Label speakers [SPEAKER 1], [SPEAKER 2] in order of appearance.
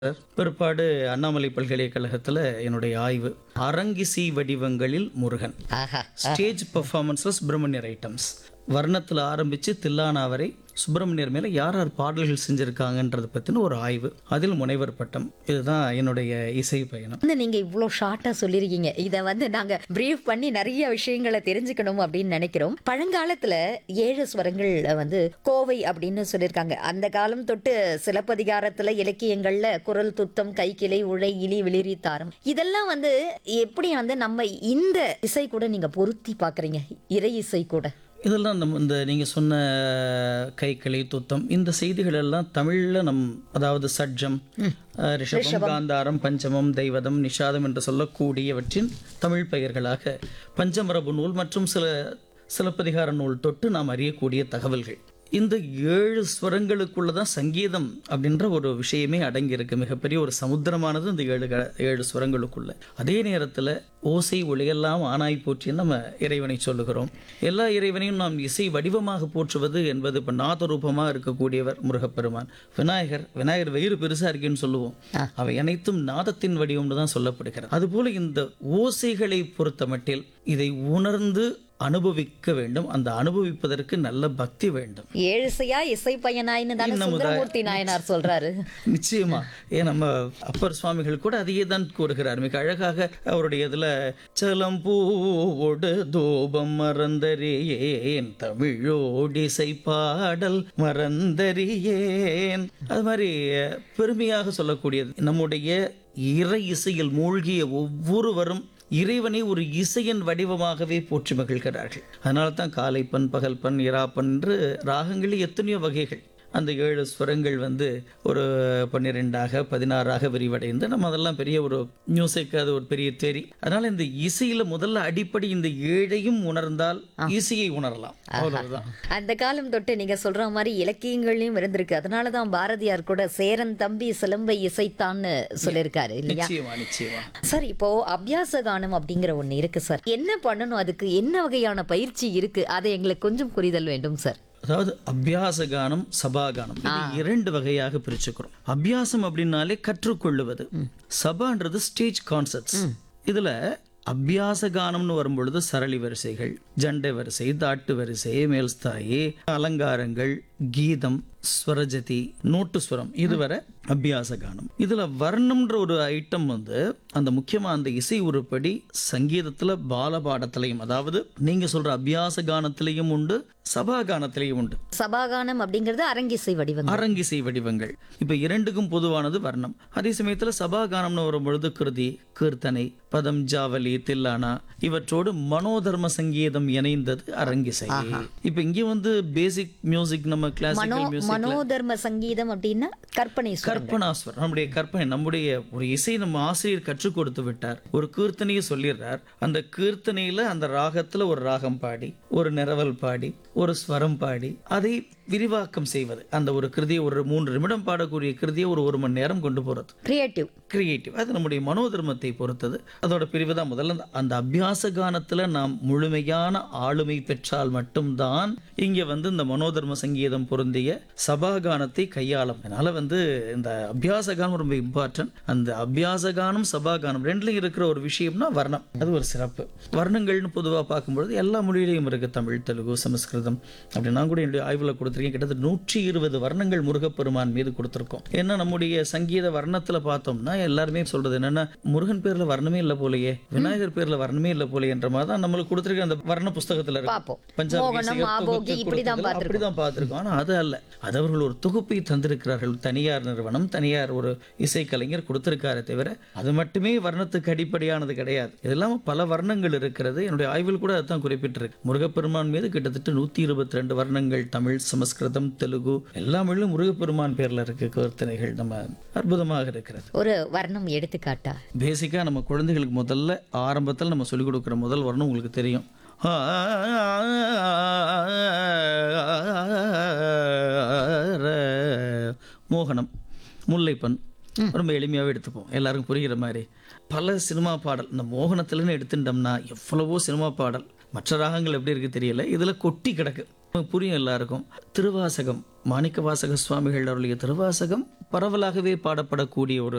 [SPEAKER 1] பிற்பாடு அண்ணாமலை பல்கலைக்கழகத்தில் என்னுடைய ஆய்வு அரங்கிசை வடிவங்களில் முருகன்
[SPEAKER 2] ஆஹா
[SPEAKER 1] ஸ்டேஜ் பெர்ஃபார்மன்ஸில் சுப்பிரமணியர் ஐட்டம்ஸ் வர்ணத்தில் ஆரம்பித்து தில்லானா வரை சுப்பிரமணியர் மேலே யார் யார் பாடல்கள் செஞ்சுருக்காங்கன்றதை பற்றின ஒரு ஆய்வு அதில் முனைவர் பட்டம் இதுதான் என்னுடைய இசை பயணம்
[SPEAKER 2] வந்து நீங்க இவ்வளோ ஷார்ட்டா சொல்லியிருக்கீங்க இதை வந்து நாங்க பிரீஃப் பண்ணி நிறைய விஷயங்களை தெரிஞ்சுக்கணும் அப்படின்னு நினைக்கிறோம் பழங்காலத்துல ஏழு ஸ்வரங்கள் வந்து கோவை அப்படின்னு சொல்லியிருக்காங்க அந்த காலம் தொட்டு சிலப்பதிகாரத்துல இலக்கியங்கள்ல குரல் துத்தம் கைக்கிளை உழை இலி விளிரி தாரம் இதெல்லாம் வந்து எப்படி வந்து நம்ம இந்த இசை கூட நீங்க பொருத்தி பாக்குறீங்க இறை இசை கூட
[SPEAKER 1] இதெல்லாம் நம்ம இந்த நீங்கள் சொன்ன கைக்கிளை துத்தம் இந்த செய்திகள் எல்லாம் தமிழில் நம் அதாவது சட்ஜம் அஹ், ரிஷபம் காந்தாரம் பஞ்சமம் தெய்வதம் நிஷாதம் என்று சொல்லக்கூடியவற்றின் தமிழ் பெயர்களாக பஞ்சமரபு நூல் மற்றும் சில சிலப்பதிகார நூல் தொட்டு நாம் அறியக்கூடிய தகவல்கள் இந்த ஏழு ஸ்வரங்களுக்குள்ள தான் சங்கீதம் அப்படின்ற ஒரு விஷயமே அடங்கியிருக்கு மிகப்பெரிய ஒரு சமுத்திரமானது இந்த ஏழு க- ஏழு ஸ்வரங்களுக்குள்ள அதே நேரத்தில் ஓசை ஒளியெல்லாம் ஆனாய் போற்றி நம்ம இறைவனை சொல்லுகிறோம் எல்லா இறைவனையும் நாம் இசை வடிவமாக போற்றுவது என்பது இப்போ நாதரூபமாக இருக்கக்கூடியவர் முருகப்பெருமான் விநாயகர் விநாயகர் வயிறு பெருசாக இருக்குன்னு சொல்லுவோம் அவை அனைத்தும் நாதத்தின் வடிவம்னு தான் சொல்லப்படுகிறது அதுபோல இந்த ஓசைகளை பொறுத்தமட்டில் இதை உணர்ந்து அனுபவிக்க வேண்டும் அந்த அனுபவிப்பதற்கு நல்ல பக்தி வேண்டும்
[SPEAKER 2] ஏழு இசையா இசை பயனாயின்னு தானே சுந்தரமூர்த்தி நாயனார் சொல்றாரு
[SPEAKER 1] நிச்சயமா ஏன் நம்ம அப்பர் சுவாமிகள் கூட அதையே தான் கூறுகிறார் மிக அழகாக அவருடைய இதுல சலம் பூவோடு தூபம் மறந்தறியேன் தமிழோடிசை பாடல் மறந்தறியேன் அது மாதிரி பெருமையாக சொல்லக்கூடியது நம்முடைய இறை இசையில் மூழ்கிய ஒவ்வொருவரும் இறைவனை ஒரு இசையின் வடிவமாகவே போற்றி மகிழ்கிறார்கள் அதனால தான் காலை பண் பகல் பண் இராப்பன் என்று ராகங்களில் எத்தனையோ வகைகள் அந்த ஏழு ஸ்வரங்கள் வந்து ஒரு பன்னிரெண்டாக பதினாறாக விரிவடைந்து நம்ம அதெல்லாம் பெரிய ஒரு மியூசிக் அது ஒரு பெரிய தேரி அதனால இந்த இசையில முதல்ல அடிப்படை இந்த ஏழையும் உணர்ந்தால் இசையை உணரலாம் அவ்வளவுதான்
[SPEAKER 2] அந்த காலம் தொட்டு நீங்க சொல்ற மாதிரி இலக்கியங்கள்லயும் இருந்திருக்கு அதனாலதான் பாரதியார் கூட சேரன் தம்பி சிலம்பை இசைத்தான்னு சொல்லியிருக்காரு இல்லையா
[SPEAKER 1] நிச்சயமா நிச்சயமா
[SPEAKER 2] சார் இப்போ அபியாச கானம் அப்படிங்கிற ஒண்ணு இருக்கு சார் என்ன பண்ணணும் அதுக்கு என்ன வகையான பயிற்சி இருக்கு அதை எங்களுக்கு கொஞ்சம் புரிதல் வேண்டும் சார்
[SPEAKER 1] அதாவது அபியாச கானம் சபா கானம் இது இரண்டு வகையாக பிரிச்சுக்கிறோம் அபியாசம் அப்படின்னாலே கற்றுக்கொள்ளுவது சபான்றது ஸ்டேஜ் கான்செப்ட்ஸ் இதுல அபியாச கானம்னு வரும்பொழுது சரளி வரிசைகள் ஜண்டை வரிசை தாட்டு வரிசை மேல்ஸ்தாயி அலங்காரங்கள் கீதம் ஸ்வரஜதி நோட்டு ஸ்வரம் இதுவரை அபியாச கானம் இதுல வர்ணம்ன்ற ஒரு ஐட்டம் வந்து அந்த முக்கியமா அந்த இசை உருப்படி சங்கீதத்துல பாலபாடத்திலையும் அதாவது நீங்க சொல்ற அபியாச கானத்திலையும் உண்டு சபா கானத்திலையும் உண்டு
[SPEAKER 2] சபாகானம் அப்படிங்கிறது அரங்கிசை வடிவம்
[SPEAKER 1] அரங்கிசை வடிவங்கள் இப்ப இரண்டுக்கும் பொதுவானது வர்ணம் அதே சமயத்துல சபா கானம்னு வரும்பொழுது கிருதி கீர்த்தனை பதம் ஜாவலி தில்லானா இவற்றோடு மனோதர்ம சங்கீதம் இணைந்தது அரங்கிசை இப்ப இங்க வந்து பேசிக் மியூசிக் நம்ம கிளாசிக்கல் மியூசிக்
[SPEAKER 2] மனோதர்ம சங்கீதம் அப்படின்னா கற்பனை சுரம்.
[SPEAKER 1] கற்பனாஸ்வர் நம்முடைய கற்பனை நம்முடைய ஒரு இசை நம்ம ஆசிரியர் கற்றுக் கொடுத்து விட்டார் ஒரு கீர்த்தனையை சொல்லிடுறார் அந்த கீர்த்தனையில அந்த ராகத்துல ஒரு ராகம் பாடி ஒரு நிரவல் பாடி ஒரு ஸ்வரம் பாடி அதை விரிவாக்கம் செய்வது அந்த ஒரு கிருதியை ஒரு மூன்று நிமிடம் பாடக்கூடிய கிருதியை ஒரு ஒரு மணி நேரம் கொண்டு போறது
[SPEAKER 2] கிரியேட்டிவ்
[SPEAKER 1] கிரியேட்டிவ் அது நம்முடைய மனோதர்மத்தை பொறுத்தது அதோட பிரிவு தான் முதல்ல அந்த- அந்த அபியாச கானத்துல நாம் முழுமையான ஆளுமை பெற்றால் மட்டும்தான் இங்க வந்து இந்த மனோதர்ம சங்கீதம் பொருந்திய சபா கானத்தை கையாளும் அதனால வந்து இந்த அபியாச கானம் ரொம்ப இம்பார்ட்டன்ட் அந்த அபியாச கானம் சபா கானம் ரெண்டுலையும் இருக்கிற ஒரு விஷயம்னா வர்ணம் அது ஒரு சிறப்பு வர்ணங்கள்னு பொதுவாக பார்க்கும்பொழுது எல்லா மொழியிலையும் இருக்கு தமிழ் தெலுங்கு சமஸ்கிருதம் அப்படி நான் கூட என்னுடைய ஆய்வுல கொடுத்துருக்கேன் கிட்டத்தட்ட நூற்றி இருபது வர்ணங்கள் முருகப்பெருமான் மீது கொடுத்துருக்கோம் ஏன்னா நம்முடைய சங்கீத வர்ணத்துல பார்த்தோம்னா எல்லாருமே சொல்றது என்னன்னா முருகன் பேர்ல வர்ணமே இல்லை போலயே விநாயகர் பேர்ல வர்ணமே இல்லை போலயே என்ற மாதிரி தான் நம்மளுக்கு கொடுத்துருக்க அந்த வர்ண புஸ்தகத்துல இருக்கு
[SPEAKER 2] பார்ப்போம்
[SPEAKER 1] பஞ்சாபி
[SPEAKER 2] மோகனம்,
[SPEAKER 1] இசையை
[SPEAKER 2] ஆபோகி
[SPEAKER 1] தொகுத்து
[SPEAKER 2] இப்படிதான்
[SPEAKER 1] கொடுத்ததுல அப்படிதான் பார்த்திருக்கோம் ஆனா அது அல்ல அது அவர்கள் ஒரு தொகுப்பை தந்திருக்கிறார்கள் தனியார் நிறுவனம் தனியார் ஒரு இசைக்கலைஞர் கொடுத்திருக்காரே தவிர அது மட்டுமே வர்ணத்துக்கு அடிப்படையானது கிடையாது இதெல்லாம் பல வர்ணங்கள் இருக்கிறது என்னுடைய ஆய்வில் கூட அதுதான் குறிப்பிட்டிருக்கு முருகப்பெருமான் மீது கிட்டத்தட்ட நூத்தி இருபத்தி ரெண்டு வர்ணங்கள் தமிழ் சமஸ்கிருதம் தெலுங்கு எல்லா மொழியிலும் முருகப்பெருமான் பேர்ல இருக்கு கீர்த்தனைகள் நம்ம அற்புதமாக இருக்கிறது
[SPEAKER 2] ஒரு வர்ணம் எடுத்துக்காட்டா
[SPEAKER 1] பேசிக்காக நம்ம குழந்தைகளுக்கு முதல்ல ஆரம்பத்தில் நம்ம சொல்லிக் கொடுக்குற முதல் வரணும் உங்களுக்கு தெரியும் மோகனம் முல்லைப்பன் ரொம்ப எளிமையாகவே எடுத்துப்போம் எல்லாருக்கும் புரிகிற மாதிரி பல சினிமா பாடல் இந்த மோகனத்துலன்னு எடுத்துட்டோம்னா எவ்வளவோ சினிமா பாடல் மற்ற ராகங்கள் எப்படி இருக்கு தெரியல இதில் கொட்டி கிடக்கு புரியும் எல்லாருக்கும் திருவாசகம் மாணிக்க வாசக சுவாமிகள் அவருடைய திருவாசகம் பரவலாகவே பாடப்படக்கூடிய ஒரு